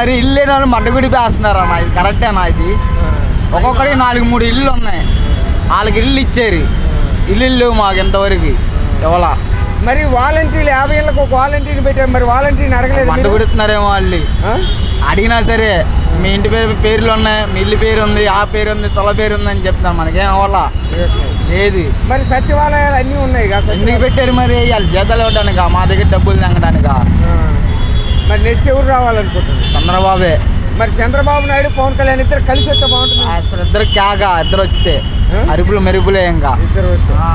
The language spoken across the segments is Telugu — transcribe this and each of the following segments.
మరి ఇల్లు లేని వాళ్ళు మడ్డగుడి వేస్తున్నారు అన్న ఇది కరెక్టేనా ఇది ఒక్కొక్కడికి నాలుగు మూడు ఇల్లు ఉన్నాయి వాళ్ళకి ఇల్లు ఇచ్చారు ఇల్లు ఇల్లు మాకు ఇంతవరకు ఎవలా మరి వాలంటీర్లు యాభై ఏళ్ళకు ఒక వాలంటీర్ని పెట్టారు మరి వాలంటీర్ని అడగలేదు మీరు? మడ్డగుడుతున్నారేమో వాళ్ళు ఆ? అడిగినా సరే మీ ఇంటి పేరు పేర్లు ఉన్నాయి మీ ఇల్లు పేరు ఉంది ఆ పేరు ఉంది సొల పేరు ఉంది అని చెప్తున్నారు మనకేం అవ్వాలా ఏది మరి సచివాలయాలు అన్నీ ఉన్నాయి కదా ఎందుకు సచివాలయాలు. పెట్టారు మరి వాళ్ళు జీతాలు ఇవ్వడానికా మా దగ్గర డబ్బులు తగ్గడానికా ఆ. మరి నెక్స్ట్ ఎవరు రావాలనుకుంటున్నారు చంద్రబాబే మరి చంద్రబాబు నాయుడు పవన్ కళ్యాణ్ ఇద్దరు కలిసి వస్తే బాగుంటుంది అసలు ఇద్దరు క్యాగా ఇద్దరు వస్తే ఆ? అరుపులు మెరుపులే ఇంకా ఇద్దరు వస్తే ఆ.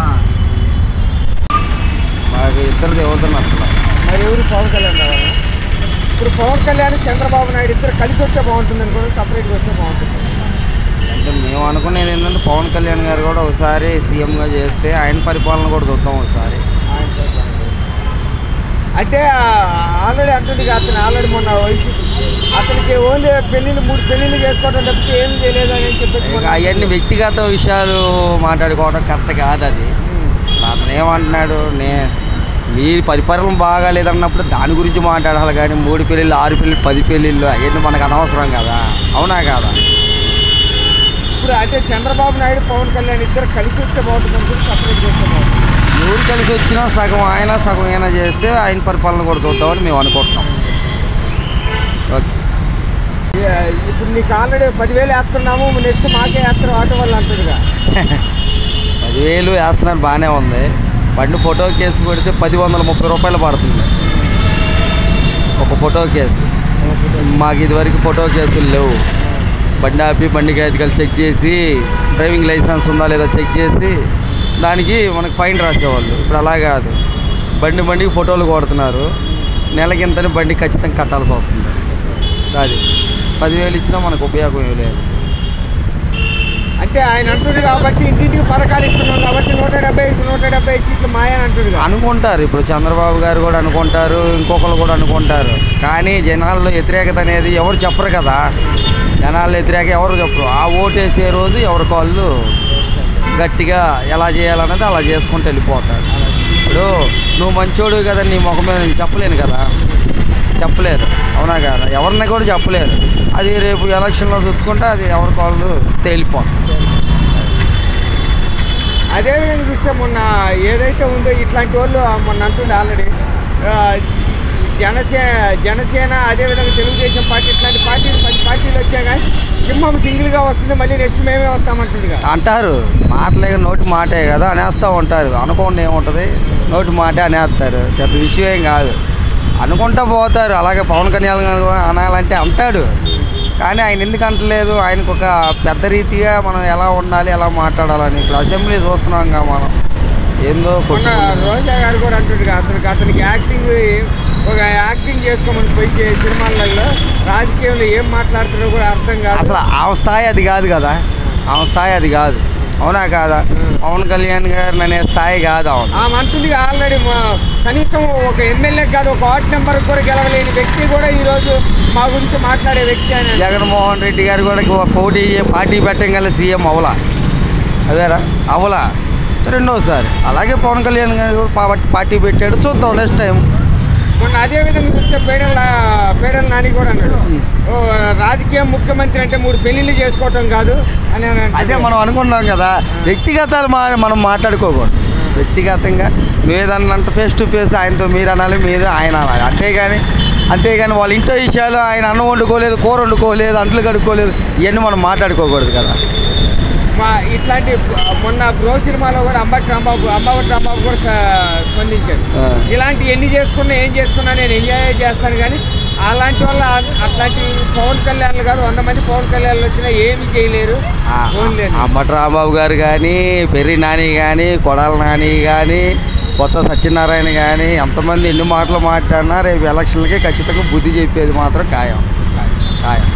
మాకు ఇద్దరిది ఎవరితో నచ్చలేదు మరి ఎవరు పవన్ కళ్యాణ్ రావాలా ఇప్పుడు పవన్ కళ్యాణ్ చంద్రబాబు నాయుడు ఇద్దరు కలిసి వస్తే బాగుంటుంది అనుకోండి సపరేట్గా వస్తే బాగుంటుంది అంటే మేము అనుకునేది ఏంటంటే పవన్ కళ్యాణ్ గారు కూడా ఒకసారి సీఎంగా చేస్తే ఆయన పరిపాలన కూడా చూద్దాం ఒకసారి ఆయన చేత. అంటే ఆల్రెడీ అంటుంది కదా అతను ఆల్రెడీ మొన్న వయసు అతనికి ఓన్లీ పెళ్ళిళ్ళు మూడు పెళ్ళిళ్ళు చేసుకోవడం తప్పితే ఏం చేయలేదు అని చెప్పేసి ఇక మొన్న- అవన్నీ వ్యక్తిగత విషయాలు మాట్లాడుకోవడం కరెక్ట్ కాదు అది అతను ఏమంటున్నాడు నే మీ పరిపాలన బాగాలేదన్నప్పుడు దాని గురించి మాట్లాడాలి కానీ మూడు పెళ్ళిళ్ళు ఆరు పెళ్ళిళ్ళు పది పెళ్ళిళ్ళు అవన్నీ మనకు అనవసరం కదా అవునా కాదా ఇప్పుడు అంటే చంద్రబాబు నాయుడు పవన్ కళ్యాణ్ ఇద్దరు కలిసి వస్తే బాగుంటుంది అనుకుని సపరేట్ చేస్తే బాగుంటుంది ఎవరు కలిసి వచ్చినా సగం ఆయన సగం అయినా చేస్తే ఆయన పరిపాలన కూడా చూద్దామని మేము అనుకుంటున్నాం ఓకే ఏ- ఇప్పుడు నీకు ఆల్రెడీ పదివేలు వేస్తున్నాము నెక్స్ట్ మాకే వేస్తారు ఆటో వాళ్ళు అంటుందిగా పదివేలు వేస్తున్నారు బాగానే ఉంది బండి ఫోటో కేసు కొడితే పది వందల ముప్పై రూపాయలు పడుతుంది ఒక ఫోటో కేసు మాకు ఇదివరకు ఫోటో కేసులు లేవు బండి ఆపి బండి కాగితాలు చెక్ చేసి డ్రైవింగ్ లైసెన్స్ ఉందా లేదా చెక్ చేసి దానికి మనకి ఫైన్ రాసేవాళ్ళు ఇప్పుడు అలా కాదు బండి బండికి ఫోటోలు కొడుతున్నారు నెలకింతని బండి ఖచ్చితంగా కట్టాల్సి వస్తుంది అది పదివేలు ఇచ్చినా మనకు ఉపయోగం ఏం లేదు అంటే ఆయన అంటుంది కాబట్టి ఇంటింటికి పథకాలు ఇస్తున్నాం కాబట్టి నూట డెబ్బై ఐదు నూట డెబ్బై ఐదు సీట్లు మాయని అంటుంది అనుకుంటారు ఇప్పుడు చంద్రబాబు గారు కూడా అనుకుంటారు ఇంకొకరు కూడా అనుకుంటారు కానీ జనాల్లో వ్యతిరేకత అనేది ఎవరు చెప్పరు కదా జనాల్లో వ్యతిరేక ఎవరు చెప్పరు ఆ ఓటు వేసే రోజు ఎవరి వాళ్ళు గట్టిగా ఎలా చేయాలన్నది అలా చేసుకుంటూ వెళ్ళిపోతారు ఇప్పుడు నువ్వు మంచోడు కదా నీ ముఖం మీద నేను చెప్పలేను కదా చెప్పలేరు అవునా కదా ఎవరిని కూడా చెప్పలేరు అది రేపు ఎలక్షన్లో చూసుకుంటే అది ఎవరికి వాళ్ళు తేలిపోతుంది అదేవిధంగా చూస్తే మొన్న ఏదైతే ఉందో ఇట్లాంటి వాళ్ళు మొన్న అంటుండే ఆల్రెడీ జనసే జనసేన అదేవిధంగా తెలుగుదేశం పార్టీ ఇట్లాంటి పార్టీలు పది పార్టీలు వచ్చాయి కానీ సింహం సింగిల్గా వస్తుంది మళ్ళీ నెక్స్ట్ మేమే వస్తామంటుంది కదా అంటారు మాటలే నోటి మాటే కదా అనేస్తూ ఉంటారు అనుకోండి ఏముంటుంది నోటి మాటే అనేస్తారు పెద్ద విషయం ఏం కాదు అనుకుంటా పోతారు అలాగే పవన్ కళ్యాణ్ గారు కూడా అనాలంటే అంటాడు కానీ ఆయన ఎందుకు అంటలేదు ఆయనకు ఒక పెద్ద రీతిగా మనం ఎలా ఉండాలి ఎలా మాట్లాడాలని ఇప్పుడు అసెంబ్లీ చూస్తున్నాం కదా మనం ఏందో మొన్న కొట్టుకుంటున్నాం. రోజా గారు కూడా అంటుంది కదా అసలు అతనికి యాక్టింగ్ ఒక యాక్టింగ్ చేసుకోమని పోయి చే- సినిమాలలో రాజకీయంలో ఏం మాట్లాడుతున్నారో కూడా అర్థం కాదు అసలు ఆమె స్థాయి అది కాదు కదా ఆమె స్థాయి అది కాదు అవునా కాదా పవన్ కళ్యాణ్ గారు అనే స్థాయి కాదు అవును ఆమె అంటుంది ఆల్రెడీ కనీసం ఒక ఎమ్మెల్యే కాదు ఒక వార్డ్ నెంబర్ కూడా గెలవలేని వ్యక్తి కూడా ఈరోజు మా గురించి మాట్లాడే వ్యక్తి అని జగన్మోహన్ రెడ్డి గారు కూడా పోటీ చే- పార్టీ పెట్టగల సీఎం అవలా అదేరా అవలా రెండోసారి అలాగే పవన్ కళ్యాణ్ గారు కూడా పా- పార్టీ పెట్టాడు చూద్దాం నెక్స్ట్ టైం మొన్న అదే విధంగా చూస్తే పేడల పేడల నాని కూడా అన్నాడు ఓ రాజకీయ ముఖ్యమంత్రి అంటే మూడు పెళ్లిళ్ళు చేసుకోవటం కాదు అని అని అంటాడు. అదే మనం అనుకున్నాం కదా వ్యక్తిగతాలు మా మనం మాట్లాడుకోకూడదు వ్యక్తిగతంగా నువ్వేదన్నంటే ఫేస్ టు ఫేస్ ఆయనతో మీరు అనాలి మీరు ఆయన అనాలి అంతేగాని అంతేగాని వాళ్ళ ఇంట్లో విషయాలు ఆయన అన్నం వండుకోలేదు కూర వండుకోలేదు అంట్లు కడుక్కోలేదు ఇవన్నీ మనం మాట్లాడుకోకూడదు కదా మా ఇట్లాంటి మొన్న బ్రో సినిమాలో కూడా అంబటి రాంబాబు అంబటి రాంబాబు కూడా స- స్పందించాడు ఆ. ఇలాంటి ఎన్ని చేసుకున్నా ఏం చేసుకున్నా నేను ఎంజాయ్ చేస్తాను కానీ అలాంటి వల్ల అట్లాంటి పవన్ కళ్యాణ్లు కాదు వంద మంది పవన్ కళ్యాణ్లు వచ్చినా ఏమి చేయలేరు ఓన్లీ అని. అమ్మటి రాంబాబు గారు కానీ పెర్రి నాని కానీ కొడాల నాని కానీ కొత్త సత్యనారాయణ కానీ ఎంతమంది ఎన్ని మాటలు మాట్లాడినా రేపు ఎలక్షన్లకి ఖచ్చితంగా బుద్ధి చెప్పేది మాత్రం ఖాయం ఖాయం